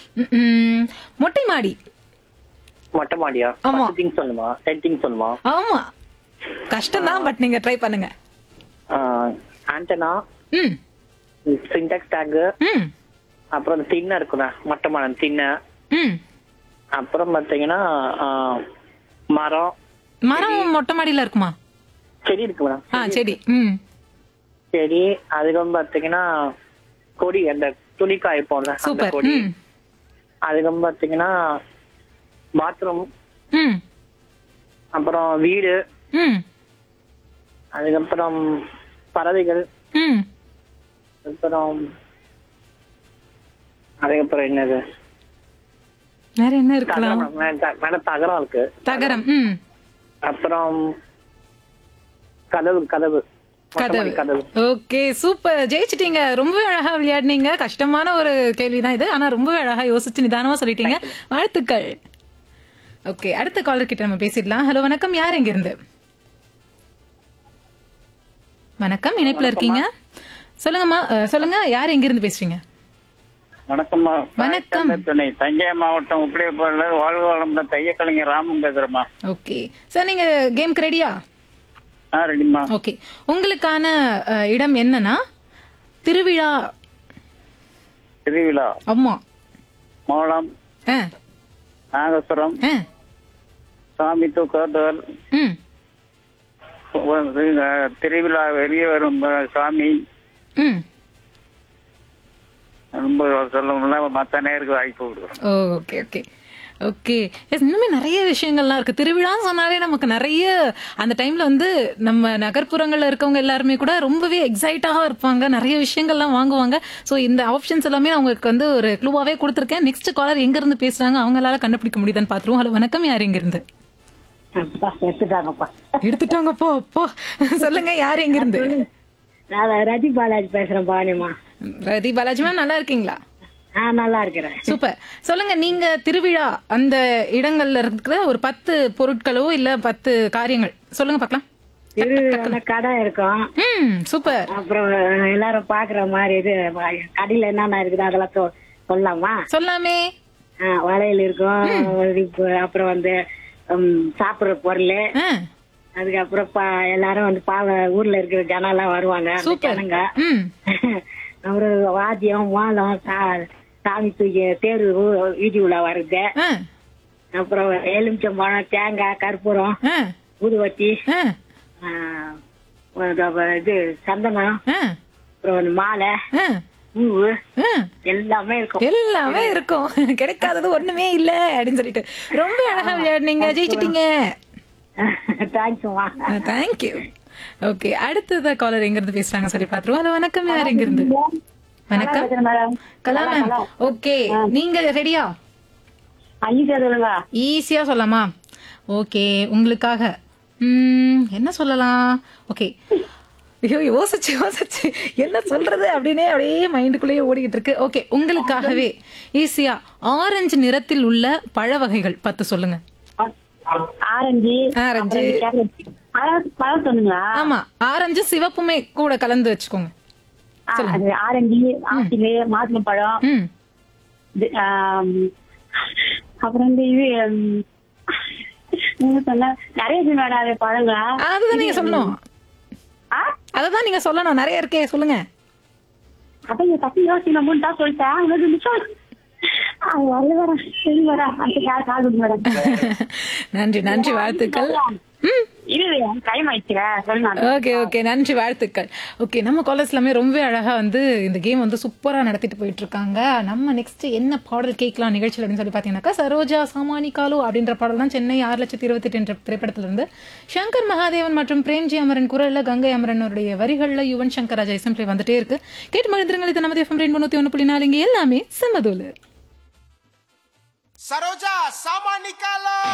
ம், ம், மொட்டை மாடி மொட்டை மாடியா ஆமா. திங்ஸ் சொல்லுமா டென் திங்ஸ் சொல்லுமா ஆமா கஷ்டம் தான் பட் நீங்க ட்ரை பண்ணுங்க ஆண்டனா ம் சின்டாக்ஸ் டேகு ம் அப்புறம் அந்த திண்ணை இருக்குண்ணா மொட்டை மரம் திண்ணை ம் அப்புறம் பாத்தீங்கன்னா ஆ, மரம் மரம் மொட்டை மாடியில இருக்குமா செடி இருக்கு மேடம் ஆ செடி ம் செடி அதுக்கப்புறம் பாத்தீங்கன்னா கொடி அந்த துணி காய்ப்போம்ல அந்த சூப்பர் கொடி ம் அதுக்கப்புறம் பாத்தீங்கன்னா பாத்ரூம் ம் அப்புறம் வீடு ம் அதுக்கப்புறம் பறவைகள் ம் அப்புறம் அதுக்கப்புறம் என்னது வேற என்ன தகரம் இருக்கலாம் மேடம். த- மேடம் தகரம் இருக்கு தகரம் ம் அப்புறம் கதவு கதவு மொட்டை கதவு மாடி கதவு ஓகே சூப்பர் ஜெயிச்சிட்டீங்க ரொம்பவே அழகா விளையாடுனீங்க கஷ்டமான ஒரு கேள்விதான் இது ஆனா ரொம்பவே அழகா யோசிச்சு நிதானமா சொல்லிட்டீங்க வாழ்த்துக்கள் ஓகே அடுத்த காலர் கிட்ட நம்ம பேசிடலாம் ஹலோ வணக்கம் யார் எங்க இருந்து வணக்கம் இணைப்புல இருக்கீங்க சொல்லுங்கம்மா அஹ், சொல்லுங்க யார் எங்க இருந்து பேசுறீங்க வணக்கம்மா வணக்கம். துணை தஞ்சை மாவட்டம் உப்படியப்பூர்ல வாழ்வு வளமுடன் தைய கலைஞர் ராமன் பேசுறேம்மா ஓகே சார் நீங்க கேம்க்கு ரெடியா ஆ ரெடிம்மா ஓகே உங்களுக்கான அஹ், இடம் என்னன்னா திருவிழா திருவிழா ஆமா மோளம் ஆ நாகசுரம் ஆ சாமி தூக்கத்தவர் ம் திருவிழா வெளியே வரும் அஹ், சாமி ம் ரொம்ப சொல்லணும்னா மற்ற நேருக்கு வாய்ப்பு கொடுக்குறோம் ஓ ஓகே ஓகே ஓகே எஸ் இன்னுமே நிறைய விஷயங்கள்லாம் இருக்கு திருவிழான்னு சொன்னாலே நமக்கு நிறைய அந்த டைம்ல வந்து நம்ம நகர்ப்புறங்கள்ல இருக்கவங்க எல்லாருமே கூட ரொம்பவே எக்ஸைட்டாக இருப்பாங்க நிறைய விஷயங்கள்லாம் வாங்குவாங்க ஸோ இந்த ஆப்ஷன்ஸ் எல்லாமே நான் உங்களுக்கு வந்து ஒரு க்ளூவாவே கொடுத்துருக்கேன் நெக்ஸ்ட் காலர் எங்க இருந்து பேசுறாங்க அவங்களால கண்டுபிடிக்க முடியுதான்னு பாத்துருவோம் ஹலோ வணக்கம் யார் எங்க இருந்து எடுத்துட்டாங்கப்பா எடுத்துட்டாங்கப்போ அப்போ சொல்லுங்க யார் எங்க இருந்து நான் ரதி பாலாஜி பேசுறேன் பாணிமா ரதி பாலாஜி மேம் நல்லா இருக்கீங்களா ஆ நல்லா இருக்கிறேன் சூப்பர் சொல்லுங்க நீங்க திருவிழா அந்த இடங்கள்ல இருக்கிற ஒரு பத்து பொருட்களோ இல்ல பத்து காரியங்கள் சொல்லுங்க பார்க்கலாம் திரு அந்த கடை இருக்கும் ம் சூப்பர் அப்புறம் எல்லாரும் பாக்குற மாதிரி இது கடையில என்னென்ன இருக்குது அதெல்லாம் சொ- சொல்லலாமா சொல்லாமே ஆ, வளையல் இருக்கும் இப்போ அப்புறம் வந்து ம், சாப்பிடுற பொருள் ஆ, அதுக்கப்புறம் பா- எல்லாரும் வந்து பாவ ஊர்ல இருக்கிற ஜனம் எல்லாம் வருவாங்க அந்த சூப்பர் ஜனங்க ம் அப்புறம் வாத்தியம் மாலம் சா- சாமி தூக்கி தேர் ஊ- வீதி உலா வருது ஆ, அப்புறம் எலுமிச்சம்பழம் தேங்காய் கற்பூரம் ஆ, ஊதுவத்தி ஆ, ஆ, அப்புறம் இது சந்தனம் ஆ, அப்புறம் வந்து மாலை ஆ, பூவு ஆ. எல்லாமே இருக்கும் எல்லாமே இருக்கும் கிடைக்காதது ஒண்ணுமே இல்ல அப்படின்னு சொல்லிட்டு ரொம்ப அழகா விளையாடுனீங்க ஜெயிச்சிட்டீங்க தேங்க்ஸ்மா தேங்க்யூ ஓகே அடுத்தத காலர் எங்க இருந்து பேசுறாங்க சரி பாத்துருவோம் ஹலோ வணக்கம் யார் எங்க இருந்து வணக்கம் மேடம் கலா மேம் ஓகே நீங்க ரெடியா ஈஸியா சொல்லுங்க ஈஸியா சொல்லலாமா ஓகே உங்களுக்காக ம், என்ன சொல்லலாம் ஓகே ஐயோ யோசிச்சு யோசிச்சு என்ன சொல்றது அப்படின்னே அப்படியே மைண்டுக்குள்ளேயே ஓடிக்கிட்டு இருக்கு ஓகே உங்களுக்காகவே ஈஸியா ஆரஞ்சு நிறத்தில் உள்ள பழ வகைகள் பத்து சொல்லுங்க ஆரஞ்சு ஆரஞ்சு பழம் பழம் சொன்னீங்களா ஆமா ஆரஞ்சு சிவப்புமே கூட கலந்து வச்சுக்கோங்க ஆ, அது ஆரஞ்சு ஆப்பிள் மாதுளை பழம் ம் இது, ஆம், அப்புறம் வந்து இது ம், என்ன சொன்ன நிறைய இருக்கு மேடம் அது பழங்களா அதுதான் நீங்க சொல்லணும் ஆ அததான் நீங்க சொல்லணும் நிறைய இருக்கே சொல்லுங்க அப்ப இங்க தப்பி யோசிக்கணும் மூணு தான் சொல்லிட்டேன் உங்களுக்கு நிச்சயம் அது வரல மேடம் சரி மேடம் அடுத்த கால் கால் கொடுங்க மேடம் நன்றி நன்றி வாழ்த்துக்கள் ம் இது டைம் ஆயிடுச்சுல சொல்லுங்க ஓகே ஓகே நன்றி வாழ்த்துக்கள் ஓகே நம்ம காலேஜ் எல்லாமே ரொம்ப அழகா வந்து இந்த கேம் வந்து சூப்பரா நடத்திட்டு போயிட்டு இருக்காங்க நம்ம நெக்ஸ்ட் என்ன பாடல் கேட்கலாம் நிகழ்ச்சியில் அப்படின்னு சொல்லி பார்த்தீங்கன்னாக்கா சரோஜா சாமானி காலு அப்படின்ற பாடல் தான் சென்னை ஆறு லட்சத்தி இருபத்தெட்டு என்ற திரைப்படத்துல இருந்து சங்கர் மகாதேவன் மற்றும் பிரேம்ஜி அமரன் குரல்ல கங்கை அமரனுடைய வரிகள்ல யுவன் சங்கர் ராஜா இசை வந்துட்டே இருக்கு கேட்டு மகிழ்ந்துருங்கள் இது நமது எஃப்எம் ரெண்டு ஒன்று புள்ளி நாலு இங்க எல்லாமே செம்மதூலு सरोजा सामा निकालो